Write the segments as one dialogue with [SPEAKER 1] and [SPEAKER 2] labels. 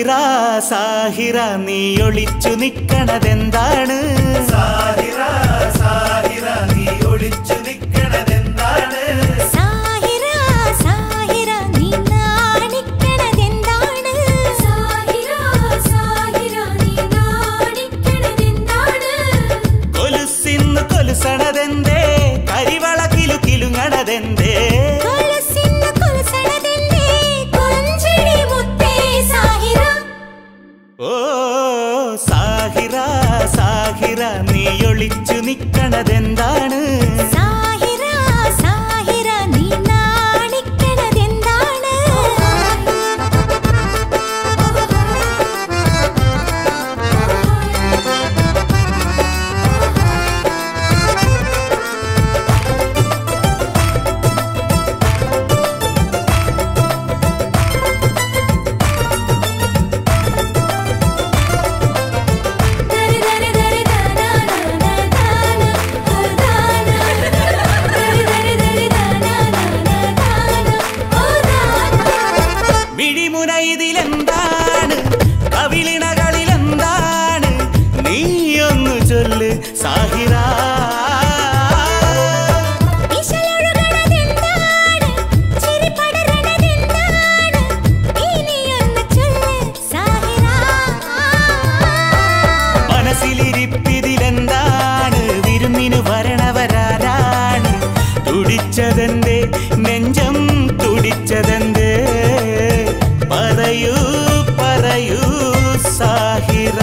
[SPEAKER 1] സാഹിറ സാഹിറ നീ ഒളിച്ചു നിക്കണതെന്താണ്
[SPEAKER 2] സാഹിറ സാഹിറ നീ ഒളിച്ചു നിൽക്കണതെന്താണ്
[SPEAKER 3] സാഹിറ സാഹിറ നീ നാണിക്കണതെന്താണ് സാഹിറ സാഹിറ നീ നാണിക്കണതെന്താണ്
[SPEAKER 1] കൊലുസിന്ന് കൊലുസണതെന്തേ കരിവള കിലു കിലുങ്ങണതെന്തേ
[SPEAKER 3] കൊലുസിന്ന് കൊലുസണതെന്തേ കൊഞ്ചിടി മുത്തേ സാഹിറ
[SPEAKER 1] ഓ സാഹിറ സാഹിറ നീ ഒളിച്ചു നിക്കണതെന്താണ്
[SPEAKER 3] സാഹിറ സാഹിറ നീ നാണിക്കണതെന്താണ് ദരി ദരി ദരി ദാന ദാന ദാന ദാന ദരി ദരി ദരി ദാന ദാന ദാന ഓ ദാന
[SPEAKER 1] മിഴിമുന ഇതിലെന്താണ് കവിളിണകളിലെന്താണ് നീയൊന്നു ചൊല്ല് സാഹിറ
[SPEAKER 3] ഇശലൊഴുകണതെന്താണ് ചിരി പടരണതെന്താണ് ഇനിയൊന്ന് ചൊല്ല് സാഹിറ
[SPEAKER 1] മനസ്സിലിരിപ്പിതിലെന്താണ് വിരുന്നിനു വരണവരാരാണ് തുടിച്ചതെന്തേ നെഞ്ചം തുടിച്ചതെന്തേ പറയൂ പറയൂ സാഹിറ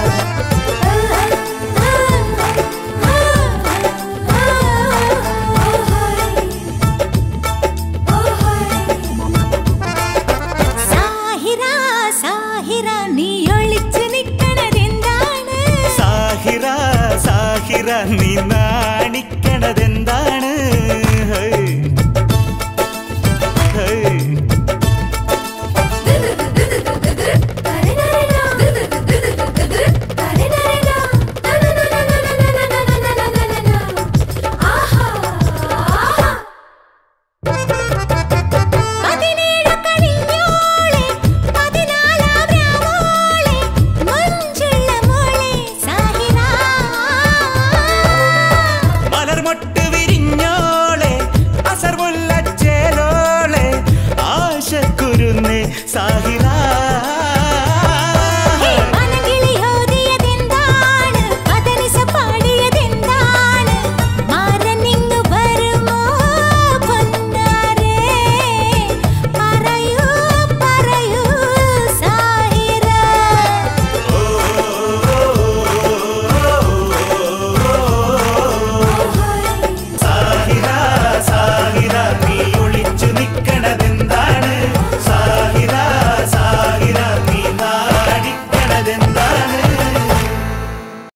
[SPEAKER 3] സാഹിറ സാഹിറ നീ ഒളിച്ചു നിക്കണതെന്താണ്
[SPEAKER 1] സാഹിറ സാഹിറ നീ നാണിക്കണതെന്താണ്